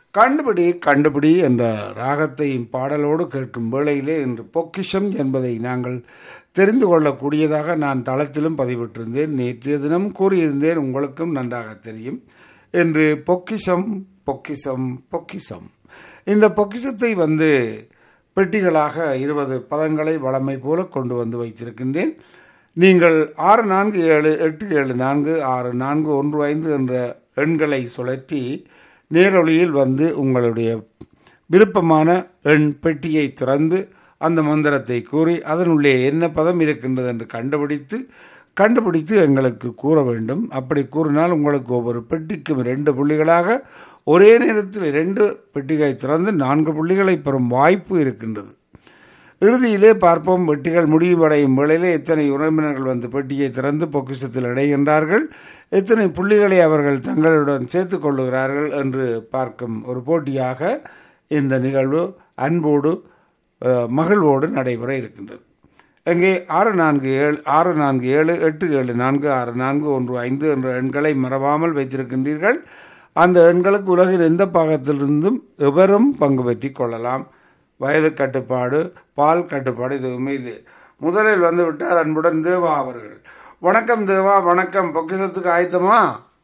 கண்டுபிடி கண்டுபிடி என்ற ராகத்தையும் பாடலோடு கேட்கும் வேளையிலே இன்று பொக்கிஷம் என்பதை நாங்கள் தெரிந்து கொள்ளக்கூடியதாக நான் தளத்திலும் பதிவிட்டிருந்தேன் நேற்றைய தினம் கூறியிருந்தேன் உங்களுக்கும் நன்றாக தெரியும் என்று பொக்கிஷம் பொக்கிஷம் பொக்கிஷம் இந்த பொக்கிஷத்தை வந்து பெட்டிகளாக இருபது பதங்களை வளமை போல கொண்டு வந்து வைத்திருக்கின்றேன் நீங்கள் ஆறு நான்கு ஏழு எட்டு ஏழு நான்கு ஆறு நான்கு ஒன்று ஐந்து என்ற எண்களை சுழற்றி நேரொலியில் வந்து உங்களுடைய விருப்பமான எண் பெட்டியை திறந்து அந்த மந்திரத்தை கூறி அதனுள்ளே என்ன பதம் இருக்கின்றது என்று கண்டுபிடித்து கண்டுபிடித்து எங்களுக்கு கூற வேண்டும் அப்படி கூறினால் உங்களுக்கு ஒவ்வொரு பெட்டிக்கும் ரெண்டு புள்ளிகளாக ஒரே நேரத்தில் ரெண்டு பெட்டிகளை திறந்து நான்கு புள்ளிகளை பெறும் வாய்ப்பு இருக்கின்றது இறுதியிலே பார்ப்போம் பெட்டிகள் முடிவடையும் வேளையிலே எத்தனை உறவினர்கள் வந்து பெட்டியை திறந்து பொக்கிஷத்தில் அடைகின்றார்கள் எத்தனை புள்ளிகளை அவர்கள் தங்களுடன் சேர்த்து கொள்ளுகிறார்கள் என்று பார்க்கும் ஒரு போட்டியாக இந்த நிகழ்வு அன்போடு அஹ், மகிழ்வோடு நடைபெற இருக்கின்றது அங்கே ஆறு நான்கு ஏழு ஆறு நான்கு ஏழு எட்டு ஏழு நான்கு ஆறு நான்கு ஒன்று ஐந்து என்ற எண்களை மறவாமல் வைத்திருக்கின்றீர்கள் அந்த எண்களுக்கு உலகின் எந்த பாகத்திலிருந்தும் எவரும் பங்கு பெற்றிக் கொள்ளலாம் வயது கட்டுப்பாடு பால் கட்டுப்பாடு எதுவுமே இல்லை முதலில் வந்து விட்டார் அன்புடன் தேவா அவர்கள் வணக்கம் தேவா வணக்கம் பொக்கிஷத்துக்கு ஆயத்தமா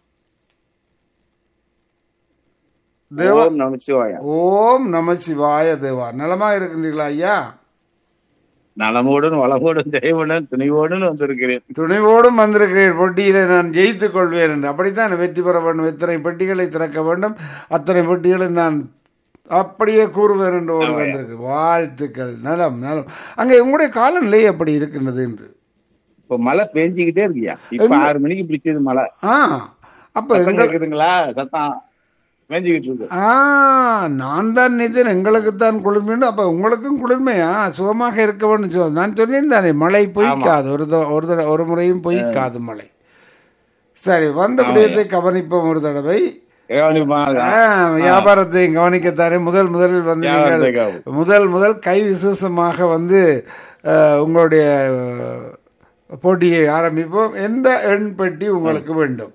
தேவா ஓம் நமச்சிவாயா ஓம் நமசிவாய தேவா நலமா இருக்கின்றீர்களா ஐயா நலமோடும் வளமோடும் தெய்வனுடன் துணிவோடும் வந்திருக்கிறேன் துணிவோடும் வந்திருக்கிறேன் போட்டியிலே நான் ஜெயித்துக் கொள்வேன் என்று அப்படித்தான் வெற்றி பெற வேண்டும் எத்தனை பெட்டிகளை திறக்க வேண்டும் அத்தனை பெட்டிகளை நான் அப்படியே கூறுவேன் என்று ஓடி வந்திருக்கு வாழ்த்துக்கள் நலம் நலம் அங்கே உங்களுடைய காலநிலை எப்படி இருக்கின்றது என்று இப்ப மழை பெஞ்சுக்கிட்டே இருக்கியா இப்ப ஆறு மணிக்கு பிடிச்சது மழை ஆ அப்ப சத்தம் எங்கள் கேக்குதுங்களா சத்தம் பெஞ்சுக்கிட்டு இருக்கு ஆ நான் தான் நிதின் எங்களுக்கு தான் குளிர்மைன்னு அப்ப உங்களுக்கும் குளிர்மையா சுகமாக இருக்க வேண்டும் சொ- நான் சொன்னேன் தானே மழை பொய்க்காது ஒரு த- ஒரு தடவை ஒரு முறையும் பொய்க்காது மழை சரி வந்த விடயத்தை கவனிப்போம் ஒரு தடவை கவனிப்பா. ஆ, வியாபாரத்தையும் கவனிக்கத்தானே முதல் முதலில் வந்து நீங்கள் வியாபாரத்தை கவனி. முதல் முதல் கை விசேஷமாக வந்து அஹ், உங்களுடைய அஹ், போட்டியை ஆரம்பிப்போம் எந்த எண் பெட்டி உங்களுக்கு வேண்டும்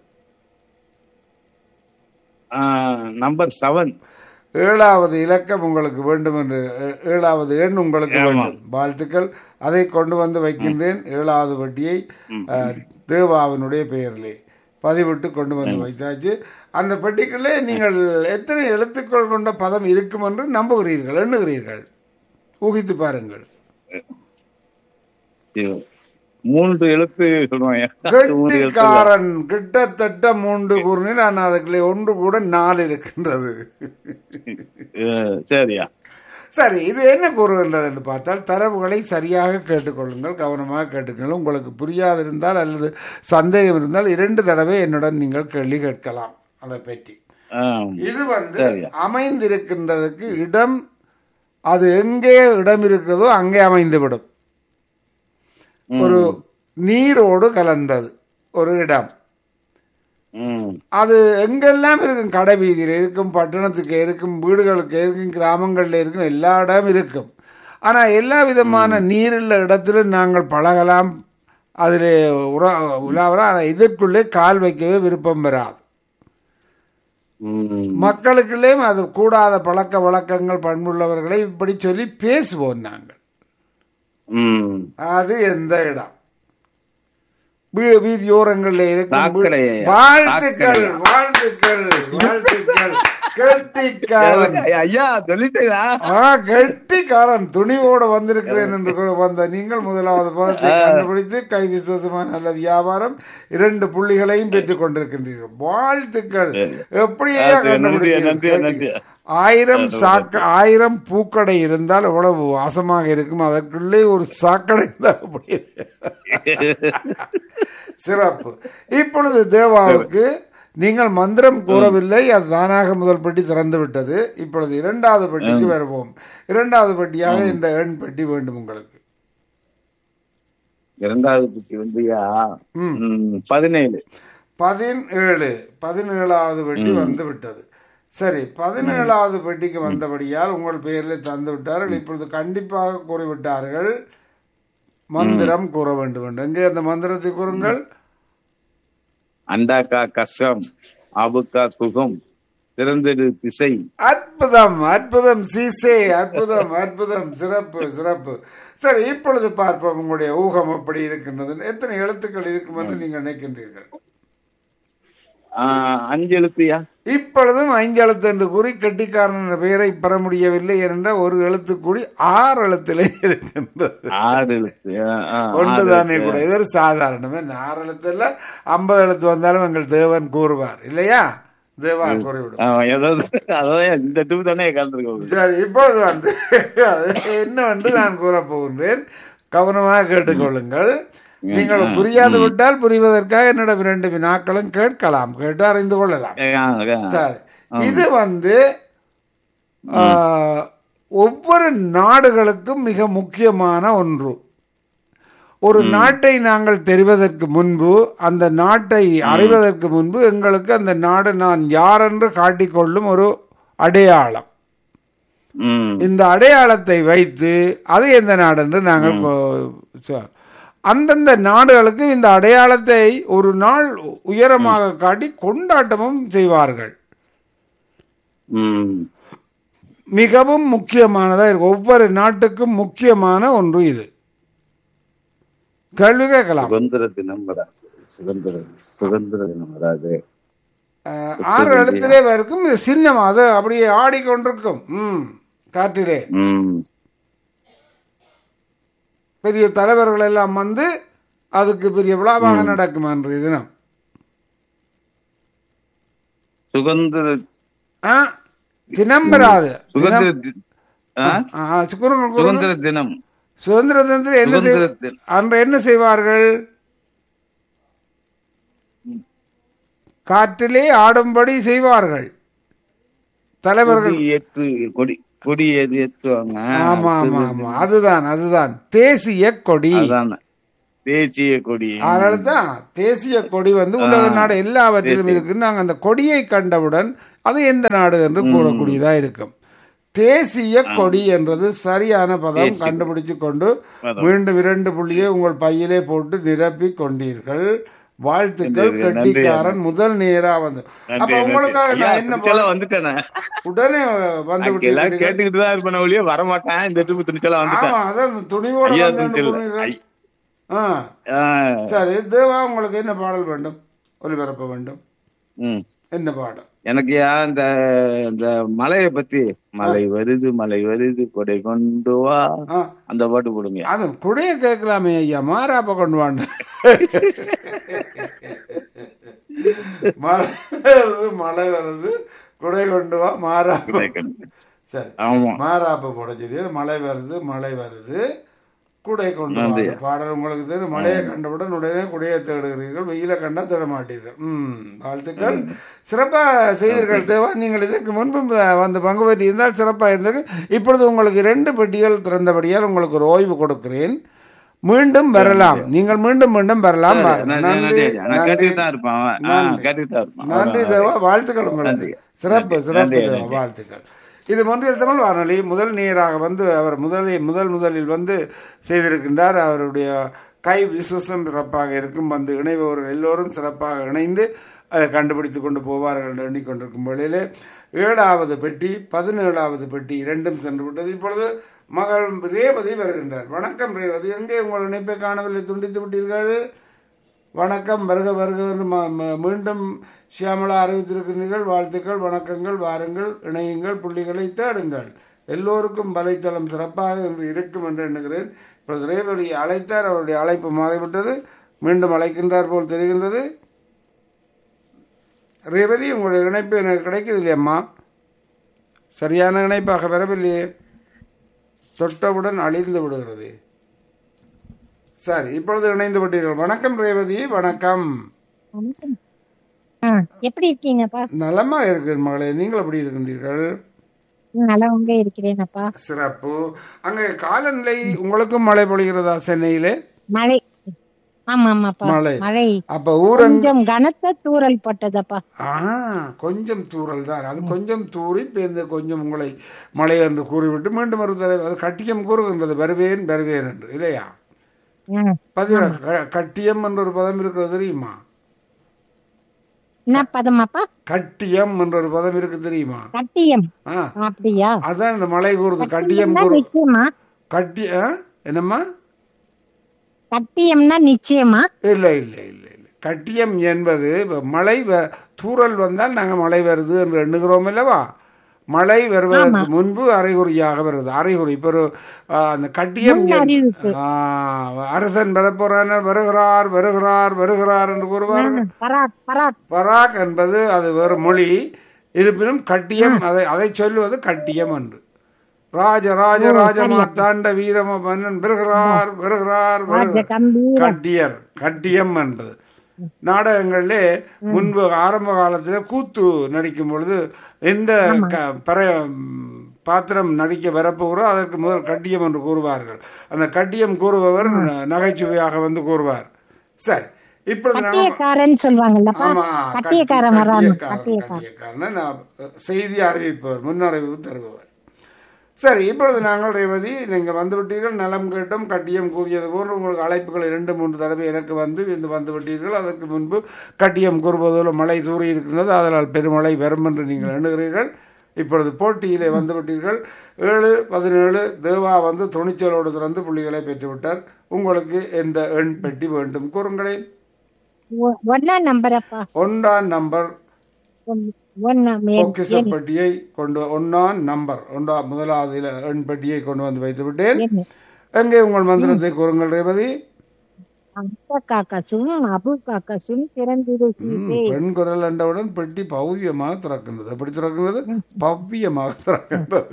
ஆ, நம்பர் செவன் ஏழாவது இலக்கம் உங்களுக்கு வேண்டும் என்று ஏ- ஏழாவது எண் உங்களுக்கு வேண்டும் வாழ்த்துக்கள் அதை கொண்டு வந்து வைக்கின்றேன் ஏழாவது வட்டியை அஹ், தேவாவினுடைய பெயரிலே பதிவிட்டு கொண்டு வந்து வைத்தாச்சு அந்த பெட்டிக்குள்ளே நீங்கள் எத்தனை எழுத்துக்கள் கொண்ட பதம் இருக்கும் என்று நம்புகிறீர்கள் எண்ணுகிறீர்கள் ஊகித்து பாருங்கள் மூன்று எழுத்து சொல்லுவாங்க மூன்று எழுத்து கெட்டிக்காரன் கிட்டத்தட்ட மூன்று கூறினேன் நான் அதுக்குள்ளே ஒன்று கூட நாலு இருக்கின்றது அஹ், சரியா சரி இது என்ன கூறுகின்றது என்று பார்த்தால் தரவுகளை சரியாக கேட்டுக்கொள்ளுங்கள் கவனமாக கேட்டுக்கொள்ளுங்கள் உங்களுக்கு புரியாதிருந்தால் அல்லது சந்தேகம் இருந்தால் இரண்டு தடவை என்னுடன் நீங்கள் கேள்வி கேட்கலாம் அதை பற்றி ஆஹ், இது வந்து சரியா. அமைந்திருக்கின்றதுக்கு இடம் அது எங்கே இடம் இருக்கிறதோ அங்கே அமைந்துவிடும் ஒரு நீரோடு கலந்தது ஒரு இடம் ம், அது எங்கெல்லாம் இருக்கும் கடை வீதியில் இருக்கும் பட்டணத்துக்கு இருக்கும் வீடுகளுக்கு இருக்கும் கிராமங்களில் இருக்கும் எல்லா இடம் இருக்கும் ஆனால் எல்லா விதமான நீருள்ள இடத்திலும் நாங்கள் பழகலாம் அதில் உற உலாவலாம் ஆனால் இதற்குள்ளே கால் வைக்கவே விருப்பம் பெறாது ம், மக்களுக்குள்ளேயும் அது கூடாத பழக்க வழக்கங்கள் பண்புள்ளவர்களை இப்படி சொல்லி பேசுவோம் நாங்கள் ம். அது எந்த இடம் வீ- வீதியோரங்களில் இருக்கும் வீ- சாக்கடையா? வாழ்த்துக்கள் வாழ்த்துக்கள் வாழ்த்துக்கள் கெட்டிக்காரன் ஐயா சொல்லிட்டேனா ஆ கெட்டிக்காரன் துணிவோடு வந்திருக்கிறேன் என்று கூட வந்த நீங்கள் முதலாவது பதத்தை கண்டுபிடித்து கை விசேஷமான நல்ல வியாபாரம் இரண்டு புள்ளிகளையும் பெற்றுக் கொண்டிருக்கின்றீர்கள் வாழ்த்துக்கள் எப்படியே அது நன்றி, நன்றி, கண்டுபிடித்தீர்கள் நன்றி. ஆயிரம் சாக்க ஆயிரம் பூக்கடை இருந்தால் எவ்வளவு வாசமாக இருக்கும் அதற்குள்ளே ஒரு சாக்கடை இருந்தால் அப்படி சிறப்பு இப்பொழுது தேவாவுக்கு நீங்கள் மந்திரம் கூறவில்லை அது தானாக முதல் பெட்டி திறந்து விட்டது இப்பொழுது இரண்டாவது பெட்டிக்கு வருவோம் இரண்டாவது பெட்டியாக இந்த எண் பெட்டி வேண்டும் உங்களுக்கு இரண்டாவது புத்தி வந்துயா ம், பதினேழு பதினேழு பதினேழாவது பெட்டி வந்து விட்டது சரி பதினேழாவது பெட்டிக்கு வந்தபடியால் உங்கள் பெயரில் தந்து விட்டார்கள் இப்பொழுது கண்டிப்பாக கூறிவிட்டார்கள் மந்திரம் கூற வேண்டும் என்று எங்கே அந்த மந்திரத்தை கூறுங்கள் அண்டாக்கா கசம் ஆபுக்கா குகம் திறந்தெடு திசை அற்புதம் அற்புதம் சீசே அற்புதம் அற்புதம் சிறப்பு சிறப்பு சரி இப்பொழுது பார்ப்போம் உங்களுடைய ஊகம் எப்படி இருக்கின்றது எத்தனை எழுத்துக்கள் இருக்கும் என்று நீங்கள் நினைக்கின்றீர்கள் ஆஹ் அஞ்சு எழுத்துயா இப்பொழுதும் ஐந்து எழுத்து என்று கூறி கெட்டிக்காரன் என்ற பெயரை பெற முடியவில்லை என்ற ஒரு எழுத்து கூடி ஆறு எழுத்திலே இருக்கின்றது ஆறு எழுத்து ஆஹ், ஆஹ், ஆறு ஒன்றுதானே எழுத்து. கூட இது ஒரு சாதாரணமே ஆறு எழுத்துல ஐம்பது எழுத்து வந்தாலும் எங்கள் தேவன் கூறுவார் இல்லையா தேவா கூறிவிடும் ஆஹ், ஏதாவது அதான் இந்த டூ தானே கலந்துருக்கோம் சரி இப்பொழுது வந்து அது என்னவென்று நான் கூறப் போகின்றேன் கவனமாக கேட்டுக்கொள்ளுங்கள் நீங்கள் புரியாது விட்டால் புரிவதற்காக என்னிடம் இரண்டு வினாக்களும் கேட்கலாம் கேட்டு அறிந்து கொள்ளலாம் சரி இது வந்து ஆ, ஒவ்வொரு நாடுகளுக்கும் மிக முக்கியமான ஒன்று ஒரு நாட்டை நாங்கள் தெரிவதற்கு முன்பு அந்த நாட்டை அறிவதற்கு முன்பு எங்களுக்கு அந்த நாடு நான் யார் என்று காட்டிக்கொள்ளும் ஒரு அடையாளம் ம் இந்த அடையாளத்தை வைத்து அது எந்த நாடு என்று நாங்கள் கொ- சொ- அந்தந்த நாடுகளுக்கு இந்த அடையாளத்தை ஒரு நாள் உயரமாக காட்டி கொண்டாட்டமும் செய்வார்கள் ம் மிகவும் முக்கியமானதா இருக்கும் ஒவ்வொரு நாட்டுக்கும் முக்கியமான ஒன்று இது கேள்வி கேட்கலாம் சுதந்திர தினம் வராது சுதந்திர சுதந்திர தினம் வராது அஹ், ஆறு எழுத்திலே இருக்கும் இது சின்னம் அது அப்படியே ஆடிக்கொண்டிருக்கும் ம் காற்றிலே ம் பெரிய தலைவர்கள் எல்லாம் வந்து அதுக்கு பெரிய விழாவாக நடக்கும் அன்றைய தினம் சுதந்திர ஆ தினம் வராது சுதந்திர தி- ஆ? ஆ, சுக்குரன் கூறுங்க. சுதந்திர தினம் சுதந்திர தினத்தில் என்ன செய்- சுதந்திர தினம் அன்று என்ன செய்வார்கள் காற்றிலே ஆடும்படி செய்வார்கள் தலைவர்கள் கொடி ஏற்று கொடி கொடி ஏது ஏற்றுவாங்க ஆமா ஆமா ஆமா அதுதான் அதுதான் தேசிய கொடி அதான் தேசிய கொடி அதனால தான் தேசிய கொடி வந்து உலக நாடு எல்லாவற்றிலும் இருக்கு நாங்கள் அந்த கொடியை கண்டவுடன் அது எந்த நாடு என்று கூறக்கூடியதா இருக்கும் தேசிய கொடி என்றது சரியான பதம் கண்டுபிடிச்சு கொண்டு மீண்டும் இரண்டு புள்ளியை உங்கள் பையிலே போட்டு நிரப்பி கொண்டீர்கள் வாழ்த்துக்கள் கெட்டிக்காரன் முதல் நேரா வந்து அப்ப உங்களுக்காக நான் என்ன துணிச்சலா வந்துட்டேனே உடனே வந்து விட்டு எல்லாம் கேட்டுக்கிட்டு தான் இருப்பேன் ஒழிய வரமாட்டேன் இந்த ட்ரிப் துணிச்சலா வந்துட்டேன் ஆமா அதான் துணிவோட ஐயா, வந்து துணிச்சல். கொண்டீர்கள். ஆ ஆ, சரி தேவா உங்களுக்கு என்ன பாடல் வேண்டும் ஒலிபரப்ப வேண்டும் ம். என்ன பாடல் எனக்கு யா இந்த இந்த மலையை பத்தி மலை வருது மலை வருது கொடை கொண்டு வா ஆ அந்த பாட்டு போடுங்க அது குடைய கேட்கலாமே ஐயா மாறாப்ப கொண்டு வாங்க மழை வருது மழை வருது குடை கொண்டு வா மாறாப்ப சரி ஆமா மாறாப்ப போட சொல்லி மழை வருது மழை வருது குடை கொண்டு வா அந்த பாடல் உங்களுக்கு தெரியும் மழையை கண்டவுடன் உடனே குடையை தேடுகிறீர்கள் வெயில கண்டா தேட மாட்டீர்கள் ம் வாழ்த்துக்கள் சிறப்பா செய்தீர்கள் தேவா நீங்கள் இதற்கு முன்பு வந்து பங்கு பெற்றி இருந்தால் சிறப்பாக இருந்தீர்கள் இப்பொழுது உங்களுக்கு இரண்டு பெட்டிகள் திறந்தபடியால் உங்களுக்கு ஒரு ஓய்வு கொடுக்கிறேன் மீண்டும் வரலாம் நீங்கள் மீண்டும் மீண்டும் வரலாம் நன்றி நான் கேட்டுக்கிட்டு தான் இருப்பான் அவன். ஆ, கேட்டுக்கிட்டு தான் இருப்பான் நன்றி தேவா வாழ்த்துக்கள் உங்களுக்கு சிறப்பு சிறப்பு தேவா வாழ்த்துக்கள் இது மொன்றியல் தமிழ் வானொலி முதல் நேராக வந்து அவர் முதலில் முதல் முதலில் வந்து செய்திருக்கின்றார் அவருடைய கை விசுவசம் சிறப்பாக இருக்கும் வந்து இணைபவர்கள் எல்லோரும் சிறப்பாக இணைந்து அதை கண்டுபிடித்து கொண்டு போவார்கள் என்று எண்ணிக்கொண்டிருக்கும் வேளையிலே ஏழாவது பெட்டி பதினேழாவது பெட்டி இரண்டும் சென்று விட்டது இப்பொழுது மகள் ரேவதி வருகின்றார் வணக்கம் ரேவதி எங்கே உங்கள் இணைப்பை காணவில்லை துண்டித்து விட்டீர்கள் வணக்கம் வருக வருக என்று ம- ம- மீண்டும் ஷியாமலா அறிவித்திருக்கிறீர்கள் வாழ்த்துக்கள் வணக்கங்கள் வாருங்கள் இணையுங்கள் புள்ளிகளை தேடுங்கள் எல்லோருக்கும் வலைத்தளம் சிறப்பாக இன்று இருக்கும் என்று எண்ணுகிறேன் இப்பொழுது ரேவதி அழைத்தார் அவருடைய அழைப்பு மாறிவிட்டது மீண்டும் அழைக்கின்றார் போல் தெரிகின்றது ரேவதி உங்களுடைய இணைப்பு எனக்கு கிடைக்குது இல்லையம்மா சரியான இணைப்பாக வரவில்லையே தொட்டவுடன் அழிந்து விடுகிறது சரி இப்பொழுது இணைந்து விட்டீர்கள் வணக்கம் ரேவதி வணக்கம் வணக்கம். ஆ, எப்படி இருக்கீங்கப்பா நலமா இருக்கிறேன் மகளே நீங்கள் எப்படி இருக்கின்றீர்கள் நலவங்க இருக்கிறேன் அப்பா சிறப்பு அங்கே காலநிலை உங்களுக்கும் மழை பொழிகிறதா சென்னையிலே மழை ஆமா ஆமாப்பா மழை. மழை அப்ப ஊரங்க கொஞ்சம் கனத்த தூறல் பட்டதப்பா ஆ கொஞ்சம் தூறல் தான் அது கொஞ்சம் தூறி பேர்ந்து கொஞ்சம் உங்களை மழை என்று கூறிவிட்டு மீண்டும் ஒரு தடவை அது கட்டியம் கூறுகின்றது வருவேன் வருவேன் என்று இல்லையா ஆ, பதில க- கட்டியம் என்ற ஒரு பதம் இருக்கிறது தெரியுமா என்ன பதம் அப்பா கட்டியம் என்ற ஒரு பதம் இருக்கு தெரியுமா கட்டியம் ஆ அப்படியா அதான் இந்த மலை கூறுது கட்டியம் கட்டியம்னா கூறு நிச்சயமா கட்டி ஆ? என்னம்மா கட்டியம்னா நிச்சயமா இல்லை இல்லை இல்லை இல்லை கட்டியம் என்பது இப்ப மழை வ- தூறல் வந்தால் நாங்கள் மழை வருது என்று எண்ணுகிறோம் அல்லவா மழை வருவதற்கு முன்பு அறிகுறியாக வருது அறிகுறி இப்போ ஒரு, ஆ, அந்த கட்டியம் என்- அறிவிப்பு. ஆ, அரசன் வரப்போறார் வருகிறார் வருகிறார் வருகிறார் என்று கூறுவார்கள் பராக் பராக் பராக் என்பது அது வேறு மொழி இருப்பினும் கட்டியம் அதை அதை சொல்லுவது கட்டியம் என்று ராஜ ராஜ ராஜ மார்த்தாண்ட வீரம மன்னன் வருகிறார் வருகிறார் வருகிறார் கம்பீர கட்டியர் கட்டியம் என்பது நாடகங்களிலே முன்பு ஆரம்ப காலத்தில் கூத்து நடிக்கும் பொழுது எந்த க- பற பாத்திரம் நடிக்க வரப்போகிறோ அதற்கு முதல் கட்டியம் என்று கூறுவார்கள் அந்த கட்டியம் கூறுபவர் ந- நகைச்சுவையாக வந்து கூறுவார் சரி இப்பொழுது நாம கட்டியக்காரன் சொல்லுவாங்கல்லப்பா ஆமா கட்டியக்காரன் வராம கட்டியக்காரன் கட்டியக்காரன் கட்டியக்காரன் நான் செய்தி அறிவிப்பவர் முன்னறிவிப்பு தருபவர் சரி இப்பொழுது நாங்கள் ரேவதி நீங்கள் வந்து விட்டீர்கள் நலம் கேட்டும் கட்டியம் கூறியது போன்று உங்களுக்கு அழைப்புகள் இரண்டு மூன்று தடவை எனக்கு வந்து இந்த வந்து விட்டீர்கள் அதற்கு முன்பு கட்டியம் கூறுவதில் மழை தூறி இருக்கின்றது அதனால் பெருமழை வரும் என்று நீங்கள் எண்ணுகிறீர்கள் இப்பொழுது போட்டியிலே வந்து விட்டீர்கள் ஏழு பதினேழு தேவா வந்து துணிச்சலோடு திறந்து புள்ளிகளை பெற்றுவிட்டார் உங்களுக்கு எந்த எண் பெட்டி வேண்டும் கூறுங்களேன் ஒ- ஒண்ணா நம்பரப்பா ஒன்றாம் நம்பர் ஒன்னு- ஒண்ணா மே- பொக்கிச பெட்டியை கொண்டு ஒன்னாம் நம்பர் ஒன்றா முதலாவது இல- எண் பெட்டியை கொண்டு வந்து வைத்து விட்டேன் எண்ணு. எங்கே உங்கள் மந்திரத்தை கூறுங்கள் ரேவதி அந்த காக்காசும் அபு காக்காசும் திறந்திரு ம், பெண் குரல் என்றவுடன் பெட்டி பவ்யமாக திறக்கின்றது எப்படி திறக்கின்றது பவ்யமாக திறக்கின்றது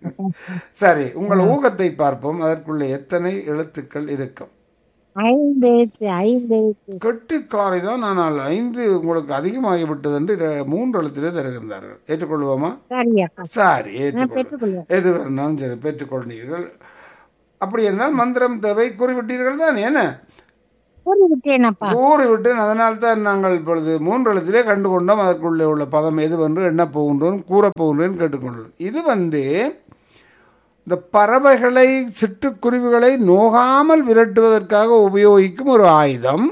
சரி உங்கள் ஊகத்தை பார்ப்போம் அதற்குள்ளே எத்தனை எழுத்துக்கள் இருக்கும் ஐந்து எழுத்து ஐந்து எழுத்து கெட்டிக்காரை தான் ஆனால் ஐந்து உங்களுக்கு அதிகமாகி விட்டது என்று இர- மூன்று எழுத்திலே தருகின்றார்கள் ஏற்றுக்கொள்வோமா சரி அக்கா சரி நான் ஏற்றுக்கொள்வோம் பெற்றுக்கொள்வேன் எது வேணாலும் சரி பெற்றுக்கொண்டீர்கள் அப்படி என்றால் மந்திரம் தேவை கூறிவிட்டீர்கள் தான் என்ன கூறிவிட்டேனப்பா கூறிவிட்டேன் அதனால் தான் நாங்கள் இப்பொழுது மூன்று எழுத்திலே கண்டு கொண்டோம் அதற்குள்ளே உள்ள பதம் எதுவென்று என்ன போகின்றோம் கூறப் போகின்றேன் கேட்டுக்கொண்டோம் இது வந்து இந்த பறவைகளை சிட்டுக்குருவிகளை நோகாமல் விரட்டுவதற்காக உபயோகிக்கும் ஒரு ஆயுதம்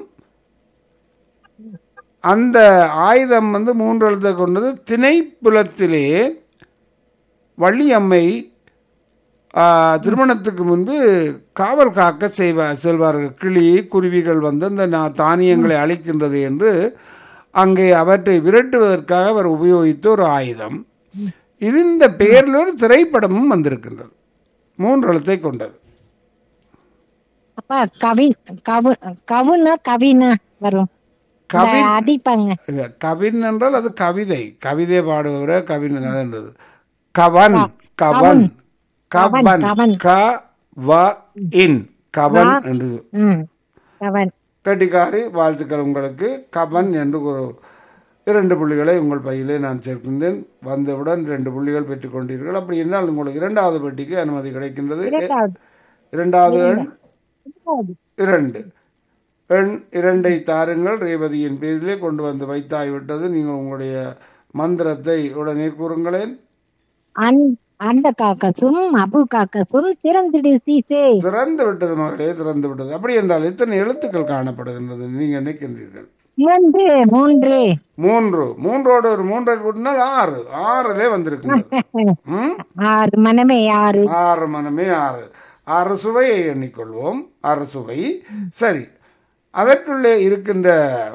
அந்த ஆயுதம் வந்து மூன்று எழுத்தை கொண்டது திணைப்புலத்திலே வள்ளியம்மை ஆ, திருமணத்துக்கு முன்பு காவல் காக்க செய்வா செல்வார்கள் கிளி குருவிகள் வந்து அந்த நா- தானியங்களை அழிக்கின்றது என்று அங்கே அவற்றை விரட்டுவதற்காக அவர் உபயோகித்த ஒரு ஆயுதம் இது இந்த பெயரில் ஒரு திரைப்படமும் வந்திருக்கின்றது மூன்று எழுத்தை கொண்டது அப்பா கவி கவு கவுனா கவினா வரும் இந்த கவின் அடிப்பாங்க இல்ல, கவின் என்றால் அது கவிதை கவிதை பாடுபவர கவின் அதாவது கவன் கவன் கவன் கவன். க வ இன் கவன் என்று ம் கவன் கட்டிக்காரி வாழ்த்துக்கள் உங்களுக்கு கவன் என்று ஒரு இரண்டு புள்ளிகளை உங்கள் பையிலே நான் சேர்க்கின்றேன் வந்தவுடன் ரெண்டு புள்ளிகள் பெற்றுக்கொண்டீர்கள் அப்படி என்றால் உங்களுக்கு இரண்டாவது பெட்டிக்கு அனுமதி கிடைக்கின்றது இரண்டாவது இரண்டாவது எண் இரண்டாவது. இரண்டு எண் இரண்டை தாருங்கள் ரேவதியின் பேரிலே கொண்டு வந்து வைத்தாய்விட்டது நீங்கள் உங்களுடைய மந்திரத்தை உடனே கூறுங்களேன் அன் அந்த காக்கசும் அபு காக்கசும் திறந்திடு சீசே திறந்து விட்டது மகளே திறந்து விட்டது அப்படி என்றால் இத்தனை எழுத்துக்கள் காணப்படுகின்றது நீங்க நினைக்கின்றீர்கள் மூன்று மூன்று மூன்று மூன்றோடு ஒரு மூன்றை கூட்டினால் ஆறு ஆறுலே வந்திருக்கின்றது ம்? ஆறு மனமே ஆறு ஆறு மனமே ஆறு ஆறு சுவையை எண்ணிக்கொள்வோம் ஆறு சுவை சரி அதற்குள்ளே இருக்கின்ற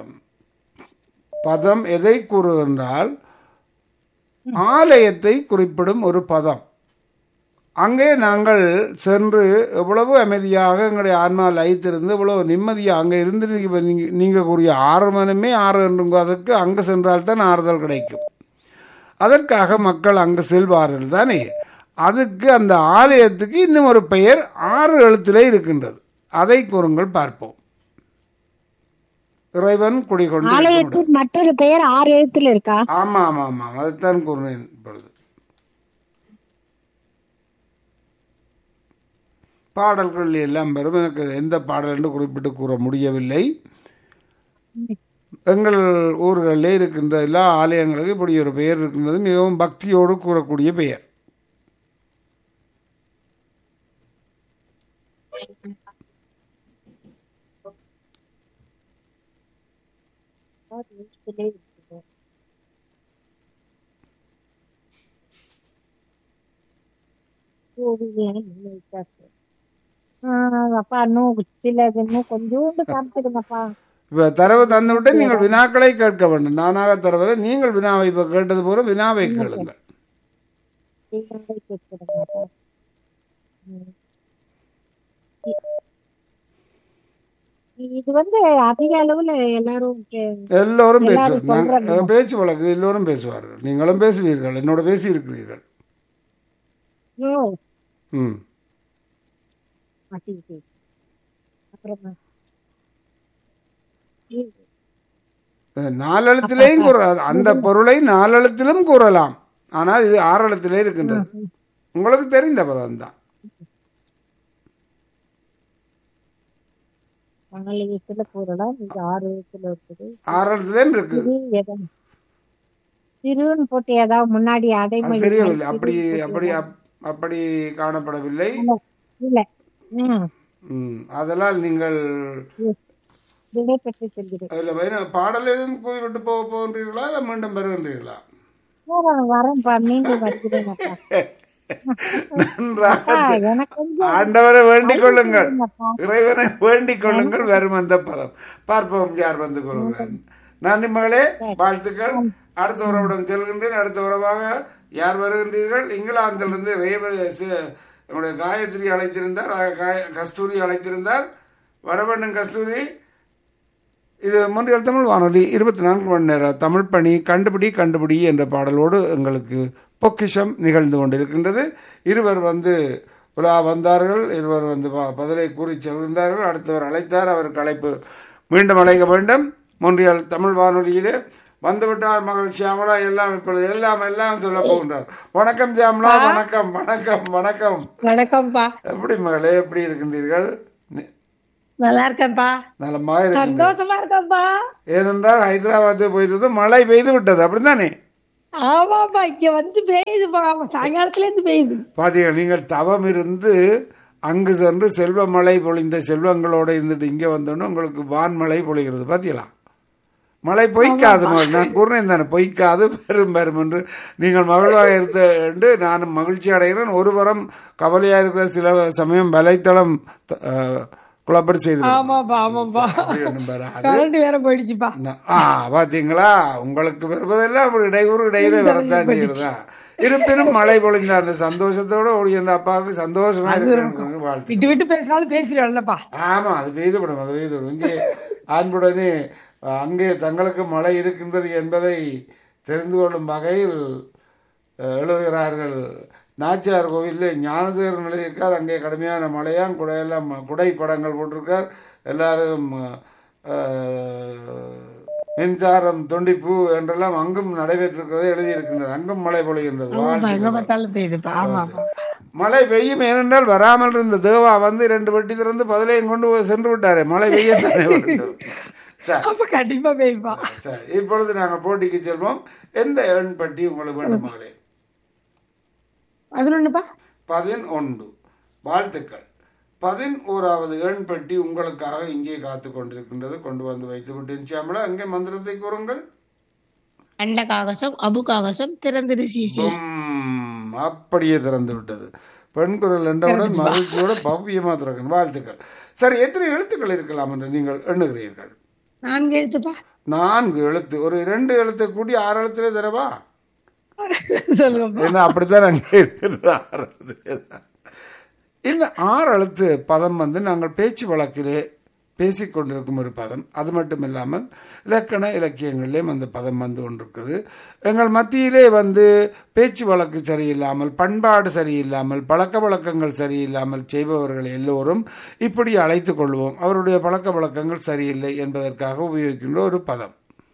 பதம் எதை கூறுகின்றால் ஆலயத்தை குறிப்பிடும் ஒரு பதம் அங்கே நாங்கள் சென்று எவ்வளவு அமைதியாக எங்களுடைய ஆன்மா லயித்திருந்து இவ்வளவு நிம்மதியாக அங்கே இருந்து நீங்க- நீங்க- நீங்க கூறிய ஆறு மனமே ஆறு என்றுங்க அதற்கு அங்கு சென்றால்தான் ஆறுதல் கிடைக்கும் அதற்காக மக்கள் அங்கு செல்வார்கள் தானே அதுக்கு அந்த ஆலயத்துக்கு இன்னும் ஒரு பெயர் ஆறு எழுத்திலே இருக்கின்றது அதை கூறுங்கள் பார்ப்போம் இறைவன் குடிகொண்டு இருக்கும் இடம். ஆலயத்தின் மற்றொரு பெயர் ஆறு எழுத்துல இருக்கா ஆமா ஆமா ஆமா அதைத்தான் கூறினேன் இப்பொழுது பாடல்கள் எல்லாம் வரும் எனக்கு எந்த பாடல் என்று குறிப்பிட்டு கூற முடியவில்லை எங்கள் ஊர்களிலே இருக்கின்ற எல்லா ஆலயங்களுக்கு இப்படி ஒரு பெயர் இருக்கின்றது மிகவும் பக்தியோடு கூறக்கூடிய பெயர் கூறுவேன் நினைத்தது. ஆஹ் அப்பா இன்னும் சிலது இன்னும் கொஞ்சோண்டு காமிச்சிடுங்கப்பா இப்போ தரவு தந்துவிட்டு நீங்கள் வினாக்களை கேட்க வேண்டும் நானாக தரவில்லை நீங்கள் வினாவை இப்போ கேட்டது போல வினாவை கேளுங்கள் நீங்களே கேட்கிடுங்கப்பா ம். இ- இது வந்து அதிக அளவுல எல்லாரும் கே- எல்லோரும் எல்லாரும் பேசுவார் நாங்கள் சொல்றாங்க. பேச்சு வழக்கு எல்லோரும் பேசுவார்கள் நீங்களும் பேசுவீர்கள் என்னோட பேசி இருக்கிறீர்கள் ஓ ம் மாட்டிக்கிட்டு அப்புறமா இ- அஹ் நாலெழுத்திலேயும் கூற அந்த பொருளை நாலெழுத்திலும் கூறலாம் ஆனால் இது ஆறெழுத்திலே இருக்கின்றது உங்களுக்கு தெரிந்த பதம் தான் நாலு வயசுல போறலாம் இது ஆறு வயசுல இருக்குது ஆறெழுத்திலேயும் இருக்குது இது எதை திருன்னு போட்டு ஏதாவது முன்னாடி அது அடைமொழி தெரியவில்லை மாதிரி அப்படி திருன்னு அப்படி அப்- அப்படி காணப்படவில்லை இல்ல ம் ம், அதனால் நீங்கள் விடை பெற்று செல்கிறேன் அதில் வைர பாடல் எதுவும் கூறிவிட்டு போக போகின்றீர்களா இல்லை மீண்டும் வருகின்றீர்களா வரேன் வரேன்ப்பா மீண்டும் வருகிறேன் அப்பா நன்றாக அப்பா, எனக்கு கொஞ்சம் ஆண்டவரை வேண்டிக் கொள்ளுங்கள் கொடுங்கப்பா. இறைவனை வேண்டிக் கொள்ளுங்கள் வரும் அந்த பதம் பார்ப்போம் யார் வந்து கொள்கிறார் நன்றி மகளே வாழ்த்துக்கள் அடுத்த உறவுடன் செல்கின்றேன் அடுத்த உறவாக யார் வருகின்றீர்கள் இங்கிலாந்திலிருந்து ரேவதி சி- நம்முடைய காயத்ரி அழைத்திருந்தார் அஹ், காய- கஸ்தூரி அழைத்திருந்தார் வர வேண்டும் கஸ்தூரி இது முன்றியல் தமிழ் வானொலி இருபத்தி நான்கு மணி நேர தமிழ் பணி கண்டுபிடி கண்டுபிடி என்ற பாடலோடு எங்களுக்கு பொக்கிஷம் நிகழ்ந்து கொண்டிருக்கின்றது இருவர் வந்து உலா வந்தார்கள் இருவர் வந்து ப- பதிலை கூறி செல்கின்றார்கள் அடுத்தவர் அழைத்தார் அவருக்கு அழைப்பு மீண்டும் அழைக்க வேண்டும் முன்றியல் தமிழ் வானொலியிலே வந்துவிட்டால் மகள் சியாமலா எல்லாம் இப்பொழுது எல்லாம் எல்லாம் சொல்ல போகின்றார் வணக்கம் சியாமலா வணக்கம் வணக்கம் வணக்கம் வணக்கம்ப்பா எப்படி மகளே எப்படி இருக்கின்றீர்கள் நி- நல்லா இருக்கேன்ப்பா நலமாக இருக்கின்றீர்கள் சந்தோஷமா இருக்கேன்ப்பா ஏனென்றால் ஹைதராபாத்து போயிட்டு மழை பெய்து விட்டது அப்படித்தானே ஆமாப்பா இங்க வந்து பெய்யுதுப்பா ஆமா, சாயங்காலத்துல இருந்து பெய்யுது பாத்தீங்கள் நீங்கள் தவம் இருந்து அங்கு சென்று செல்வ மழை பொழிந்த செல்வங்களோட இருந்துட்டு இங்கே வந்தோன்னு உங்களுக்கு வான்மழை பொழிகிறது பார்த்தீங்களா மழை பொய்க்காது மகள். நான் கூறினேன் தானே பொய்க்காது பெரும் பெரும் என்று நீங்கள் மகிழ்வாக இருந்த என்று நானும் மகிழ்ச்சி அடைகிறேன் ஒருபுறம் கவலையாக இருக்கிற சில சமயம் வலைத்தளம் த- அஹ், குழப்படி செய்து விடும். ஆமாப்பா ஆமாப்பா அப்படி ஒன்றும் வராது கரண்ட் வேற போயிடுச்சுப்பா ந- ஆ பாத்தீங்களா உங்களுக்கு வருவதெல்லாம் ஒரு இடையூறு இடையில வரத்தான் செய்யுறதா இருப்பினும் மழை பொழிந்த அந்த சந்தோஷத்தோட ஓடி அந்த அப்பாவுக்கு சந்தோஷமா இருக்கிறேன் வாழ்த்து விட்டு விட்டு பேசினாலும் பேசிடுவேன்லப்பா ஆமா அது பெய்துவிடும் அது பெய்துவிடும் இங்கே அன்புடனே அஹ், அங்கே தங்களுக்கு மழை இருக்கின்றது என்பதை தெரிந்து கொள்ளும் வகையில் அஹ், எழுதுகிறார்கள் நாச்சியார் கோவிலில் ஞானசேகரன் எழுதியிருக்கார் அங்கே கடுமையான மழையாம் குடையெல்லாம் குடை படங்கள் போட்டிருக்கார் எல்லாரும் அஹ், மின்சாரம் துண்டிப்பு என்றெல்லாம் அங்கும் நடைபெற்றிருக்கிறதை எழுதியிருக்கின்றது அங்கும் மழை பொழிகின்றது ஆமாப்பா எங்க வாழ்த்துக்கள். பார்த்தாலும் பெய்யுதுப்பா ஆமாப்பா மழை பெய்யும் ஏனென்றால் வராமல் இருந்த தேவா வந்து ரெண்டு வெட்டி திறந்து பதிலையும் கொண்டு போய் சென்று விட்டாரே மழை பெய்யத்தானே வேண்டும் சரி அப்ப கண்டிப்பா பெய்யுப்பா சரி இப்பொழுது நாங்கள் போட்டிக்கு செல்வோம் எந்த எண் பட்டி உங்களுக்கு வேண்டும் மகளே பதினொன்னுப்பா பதினொன்று வாழ்த்துக்கள் பதினோராவது எண் பெட்டி உங்களுக்காக இங்கே காத்து கொண்டிருக்கின்றது கொண்டு வந்து வைத்து விட்டேன் சியாமலா அங்கே மந்திரத்தை கூறுங்கள் அண்ட காகசம் அபு காகசம் திறந்திரு சிசி உம், அப்படியே திறந்து விட்டது பெண் குரல் என்றவுடன் மகிழ்ச்சியோட பவ்யமா திறக்கணும் வாழ்த்துக்கள் சரி எத்தனை எழுத்துக்கள் இருக்கலாம் என்று நீங்கள் எண்ணுகிறீர்கள் நான்கு எழுத்துப்பா நான்கு எழுத்து ஒரு இரண்டு எழுத்தை கூட்டி ஆறு எழுத்துல தரவா சொல்லுங்கப்பா ஏன்னா அப்படித்தான் அங்கே இருக்கிறது ஆறு எழுத்துலே தான். இந்த ஆறு எழுத்து பதம் வந்து நாங்கள் பேச்சு வழக்கிலே பேசிக்கொண்டிருக்கும் ஒரு பதம் அது மட்டும் இல்லாமல் இலக்கண இலக்கியங்களிலேயும் அந்த பதம் வந்து கொண்டிருக்குது எங்கள் மத்தியிலே வந்து பேச்சு வழக்கு சரியில்லாமல் பண்பாடு சரியில்லாமல் பழக்க வழக்கங்கள் சரியில்லாமல் செய்பவர்கள் எல்லோரும் இப்படி அழைத்து கொள்வோம் அவருடைய பழக்க வழக்கங்கள் சரியில்லை என்பதற்காக உபயோகிக்கின்ற ஒரு பதம்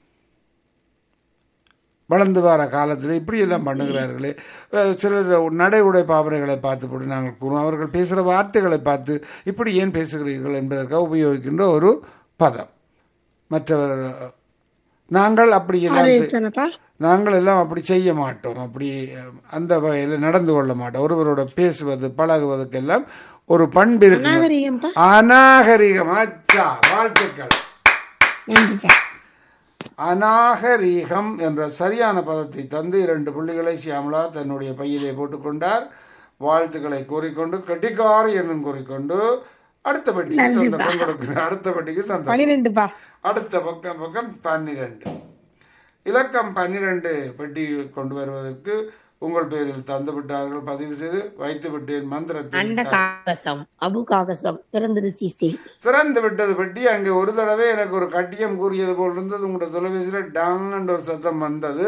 வளர்ந்து வர காலத்தில் இப்படியெல்லாம் பண்ணுகிறார்களே அஹ் சிலர் நடை உடை பாவனைகளை பார்த்து போட்டு நாங்கள் கூறுவோம் அவர்கள் பேசுகிற வார்த்தைகளை பார்த்து இப்படி ஏன் பேசுகிறீர்கள் என்பதற்காக உபயோகிக்கின்ற ஒரு பதம் மற்றவர் நாங்கள் அப்படி எல்லாம் செய்- எத்தனைப்பா நாங்கள் எல்லாம் அப்படி செய்ய மாட்டோம் அப்படி அஹ், அந்த வகையில் நடந்து கொள்ள மாட்டோம் ஒருவரோட பேசுவது பழகுவதற்கெல்லாம் ஒரு பண்பு இருக்கு நாகரிகம்ப்பா அநாகரிகம் அச்சா வாழ்த்துக்கள் நன்றிப்பா அநாகரீகம் என்ற சரியான பதத்தை தந்து இரண்டு புள்ளிகளை சியாமலா தன்னுடைய பையிலே போட்டுக்கொண்டார் வாழ்த்துக்களை கூறிக்கொண்டு கட்டிக்காரி என்னும் கூறிக்கொண்டு அடுத்த பெட்டிக்கு சந்தர்ப்பம் கொடுக்கிறேன் அடுத்த பெட்டிக்கு சந்தர்ப்பம் பனிரெண்டுப்பா அடுத்த பக்கம் பக்கம் பன்னிரண்டு இலக்கம் பன்னிரண்டு பெட்டி கொண்டு வருவதற்கு உங்கள் பேரில் தந்து விட்டார்கள் பதிவு செய்து வைத்து விட்டேன் மந்திரத்தை அண்ட காகசம் அபு காகசம் திறந்தது சிசி சிறந்து விட்டது பெட்டி அங்கே ஒரு தடவை எனக்கு ஒரு கட்டியம் கூறியது போல் இருந்தது உங்களோட தொலைபேசியில் டாங்கன்ற ஒரு சத்தம் வந்தது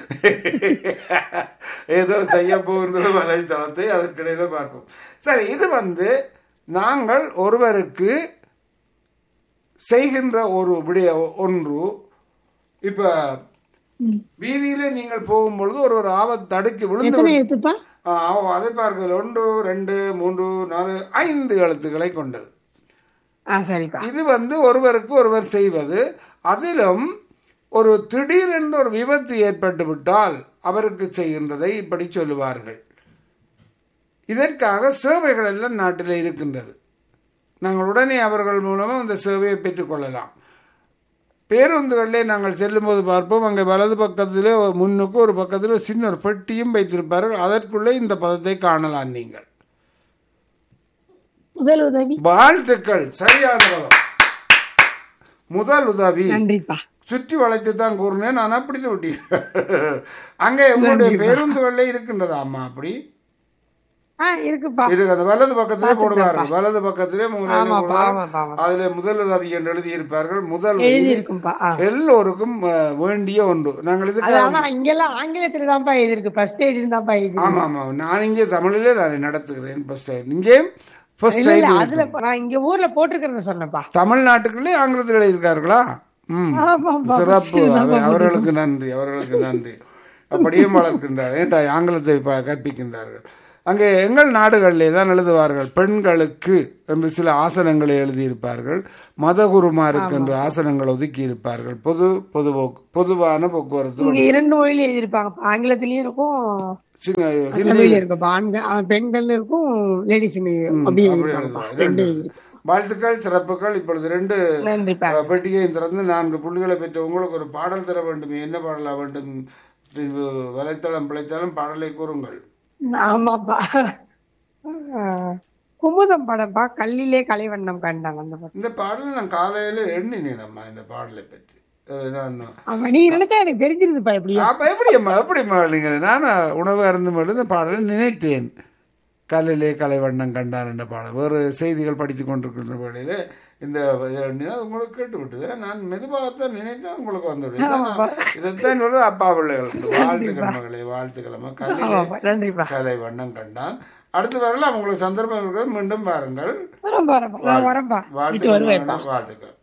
ஏதோ செய்ய போகின்றது வலைத்தளத்தை அதற்கிடையில பார்ப்போம் சரி இது வந்து நாங்கள் ஒருவருக்கு செய்கின்ற ஒரு விடய ஒன்று இப்ப வீதியிலே நீங்கள் போகும்பொழுது ஒரு ஒரு ஆபத்து தடுக்கி விழுந்து எத்தனை எழுத்துப்பா ஆ, அதை பார்க்கல ஒன்று ரெண்டு மூன்று நாலு ஐந்து எழுத்துக்களை கொண்டது ஆ சரிப்பா இது வந்து ஒருவருக்கு ஒருவர் செய்வது அதிலும் ஒரு திடீரென்று ஒரு விபத்து ஏற்பட்டு விட்டால் அவருக்கு செய்கின்றதை இப்படி சொல்லுவார்கள் இதற்காக சேவைகள் எல்லாம் நாட்டில் இருக்கின்றது நாங்கள் உடனே அவர்கள் மூலமாக அந்த சேவையை பெற்றுக்கொள்ளலாம் பேருந்துகளிலே நாங்கள் செல்லும்போது பார்ப்போம் அங்கே வலது பக்கத்திலே ஒரு முன்னுக்கு ஒரு பக்கத்தில் ஒரு சின்ன ஒரு பெட்டியும் வைத்திருப்பார்கள் அதற்குள்ளே இந்த பதத்தை காணலாம் நீங்கள் முதல் உதவி வாழ்த்துக்கள் சரியான பதம் முதல் உதவி நன்றிப்பா சுற்றி வளைத்து தான் கூறினேன் நான் அப்படித்து விட்டேன் அங்கே உங்களுடைய பேருந்துகளில் இருக்கின்றதா அம்மா அப்படி ஆ இருக்குப்பா இருக்கு அந்த வலது பக்கத்திலே போடுவார்கள் வலது பக்கத்திலே மூலையிலே ஆமாப்பா போடுவார்கள் ஆமாப்பா ஆமா. அதிலே முதல் உதவி என்று எழுதியிருப்பார்கள் முதல் எழுதி உதவி இருக்கும்பா ஆ. எல்லோருக்கும் அஹ், வேண்டிய ஒன்று நாங்கள் அது இதுக்கு ஆனா இங்கெல்லாம் ஆங்கிலத்துல தான்ப்பா எழுதிருக்கு ஃபர்ஸ்ட் எய்டு தான்ப்பா எழுதி ஆமா ஆமா நான் இங்கே தமிழிலே தானே நடத்துகிறேன் ஃபர்ஸ்ட் டைம் இங்கே ஃபர்ஸ்ட் இல்ல இல்ல டைம் அதுல நான் இங்க ஊர்ல போட்டிருக்கிறத சொன்னேன்ப்பா தமிழ்நாட்டுக்குள்ளே ஆங்கிலத்தில் எழுதியிருக்கார்களா ம் ஆமாப்பா சிறப்பு அவை- அவர்களுக்கு நன்றி அவர்களுக்கு நன்றி அப்படியே வளர்க்கின்றார் ஏன்டா ஆங்கிலத்தை ப- கற்பிக்கின்றார்கள் அங்கே எங்கள் நாடுகளிலே தான் எழுதுவார்கள் பெண்களுக்கு என்று சில ஆசனங்களை எழுதியிருப்பார்கள் மதகுருமாருக்கு என்று ஆசனங்கள் ஒதுக்கி இருப்பார்கள் பொது பொது பொதுவான போக்குவரத்து இங்க இரண்டு மொழியில எழுதிருப்பாங்க ஆங்கிலத்திலயும் இருக்கும் சின்ன ஹிந்தி தமிழ்ல இருக்கும் ஆண்கள் ஆ, பெண்கள் இருக்கும் லேடிஸ் அப்படி எழுதிருப்பாங்கப்பா எழுதுவார். ரெண்டு ரெண்டு. எழுதிருக்கு வாழ்த்துக்கள் சிறப்புகள் இப்பொழுது ரெண்டு நன்றிப்பா அஹ், பெட்டியை திறந்து நான்கு புள்ளிகளை பெற்ற உங்களுக்கு ஒரு பாடல் தர வேண்டும் என்ன பாடலா வேண்டும் பின்பு வலைத்தளம் பிழைத்தாலும் பாடலை கூறுங்கள் ஆமாப்பா ஆ, குமுதம் படம்ப்பா கல்லிலே கலைவண்ணம் கண்டாங்க அந்த படம் இந்த பாடலை நான் காலையில எண்ணினேன் அம்மா இந்த பாடலை பற்றி அஹ், நான் அவன் நீ நினைச்சா எனக்கு தெரிஞ்சிருந்துப்பா எப்படியா அப்ப எப்படியம்மா எப்படிம்மா நீங்க நான் உணவு அருந்து மட்டும் இந்த பாடலை நினைத்தேன் கல்லிலே கலைவண்ணம் கண்டான் என்ற பாடல் வேறு செய்திகள் படித்து கொண்டிருக்கின்ற வேளையில இந்த இதை எண்ணினா அது உங்களுக்கு கேட்டு விட்டது நான் மெதுவாகத்தான் நினைத்தேன் உங்களுக்கு வந்து இதைத்தான் சொல்றது அப்பா பிள்ளைகள் வாழ்த்துக்கள் மகளே வாழ்த்துக்கள் அம்மா கல்லிலே ஆமாப்பா நன்றிப்பா கலை வண்ணம் கண்டான் அடுத்து வரலாம் உங்களுக்கு சந்தர்ப்பம் இருக்கிறது மீண்டும் பாருங்கள் வரம்பா வரம்பா நான் வரம்பா வீட்டு வாழ்த்துக்கள் வருவேன்ப்பா மகனே, வாழ்த்துக்கள்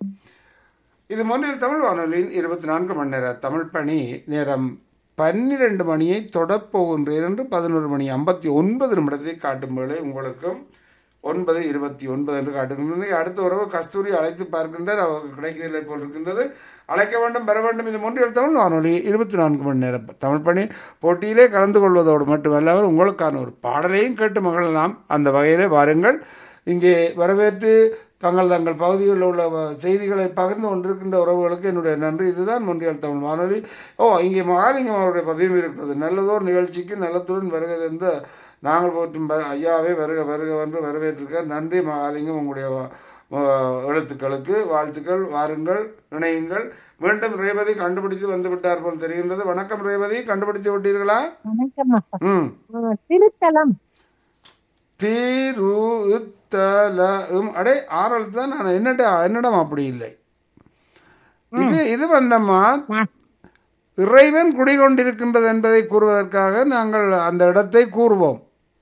இது முன்னில் தமிழ் வானொலியின் இருபத்தி நான்கு மணி நேர தமிழ் பணி நேரம் பன்னிரண்டு மணியை தொடப்போகின்றேன் என்று பதினோரு மணி ஐம்பத்தி ஒன்பது நிமிடத்தை காட்டும் வேளை உங்களுக்கும் ஒன்பது இருபத்தி ஒன்பது என்று காட்டுகின்றது அடுத்த உறவு கஸ்தூரி அழைத்து பார்க்கின்றார் அவருக்கு கிடைக்கவில்லை போல் இருக்கின்றது அழைக்க வேண்டும் பெற வேண்டும் இது முன்னில் தமிழ் வானொலி இருபத்தி நான்கு மணி நேரம் தமிழ் பணி போட்டியிலே கலந்து கொள்வதோடு மட்டுமல்லாமல் உங்களுக்கான ஒரு பாடலையும் கேட்டு மகிழலாம் அந்த வகையிலே வாருங்கள் இங்கே வரவேற்று தங்கள் தங்கள் பகுதிகளில் உள்ள வ- செய்திகளை பகிர்ந்து கொண்டிருக்கின்ற உறவுகளுக்கு என்னுடைய நன்றி இதுதான் முன்றியல் தமிழ் வானொலி ஓ இங்கே மகாலிங்கம் அவருடைய பதிவும் இருக்கிறது நல்லதோர் நிகழ்ச்சிக்கு நல்லத்துடன் வருகை தந்த நாங்கள் போற்றும் ப- ஐயாவே வருக வருக என்று வரவேற்றிருக்க நன்றி மகாலிங்கம் உங்களுடைய வ- வ- எழுத்துக்களுக்கு வாழ்த்துக்கள் வாருங்கள் இணையுங்கள் மீண்டும் ரேவதி கண்டுபிடித்து வந்து விட்டார் போல் தெரிகின்றது வணக்கம் ரேவதி கண்டுபிடித்து விட்டீர்களா வணக்கம் அப்பா. ம் ஆ, திருத்தலம் தீருத்தலம் அடே ஆறல் தான் நான் என்னடா என்னடம் அப்படி இல்லை இது இது வந்தம்மா நான் இறைவன் குடிகொண்டிருக்கின்றது என்பதை கூறுவதற்காக நாங்கள் அந்த இடத்தை கூறுவோம்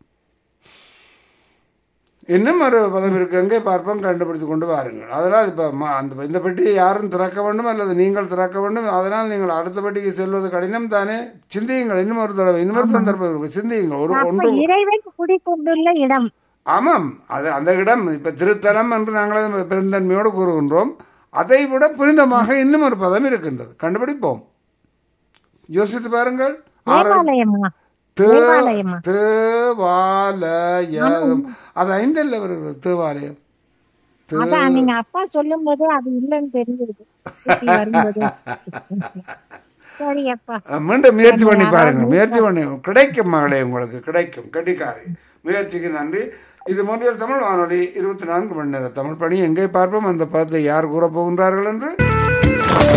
இன்னும் ஒரு பதம் இருக்கு எங்கே பார்ப்போம் கண்டுபிடித்து கொண்டு வாருங்கள் அதனால் இப்போ அந்த இந்த பெட்டியை யாரும் திறக்க வேண்டும் அல்லது நீங்கள் திறக்க வேண்டும் அதனால் நீங்கள் அடுத்த பெட்டிக்கு செல்வது கடினம் தானே சிந்தியுங்கள் இன்னும் ஒரு தடவை இன்னும் ஒரு சந்தர்ப்பம் இருக்கு சிந்தியுங்கள் ஒரு அப்ப ஒன்று இறைவன் குடிக்கொண்டுள்ள இடம் ஆமாம் அது அந்த இடம் இப்போ திருத்தலம் என்று நாங்கள் பெருந்தன்மையோடு கூறுகின்றோம் அதை விட புனிதமாக இன்னும் ஒரு பதம் இருக்கின்றது கண்டுபிடிப்போம் யோசித்து பாருங்கள் ஆறு தேவாலயமா தே- தேவாலயமா தேவாலயம் அது ஐந்தல்ல வருகிறது தேவாலயம் தே- அதான் நீங்க அப்பா சொல்லும் போது அது இல்லைன்னு தெரிஞ்சிருக்கு சுத்தி வரும்போது சரி அப்பா அஹ், மீண்டும் முயற்சி பண்ணி பாருங்க முயற்சி பண்ணி கிடைக்கும் மகளே உங்களுக்கு கிடைக்கும் கட்டிக்காரி முயற்சிக்கு நன்றி இது மொழியில் தமிழ் வானொலி இருபத்தி நான்கு மணி நேர தமிழ் பணி எங்கே பார்ப்போம் அந்த பதத்தை யார் கூறப் போகின்றார்கள் என்று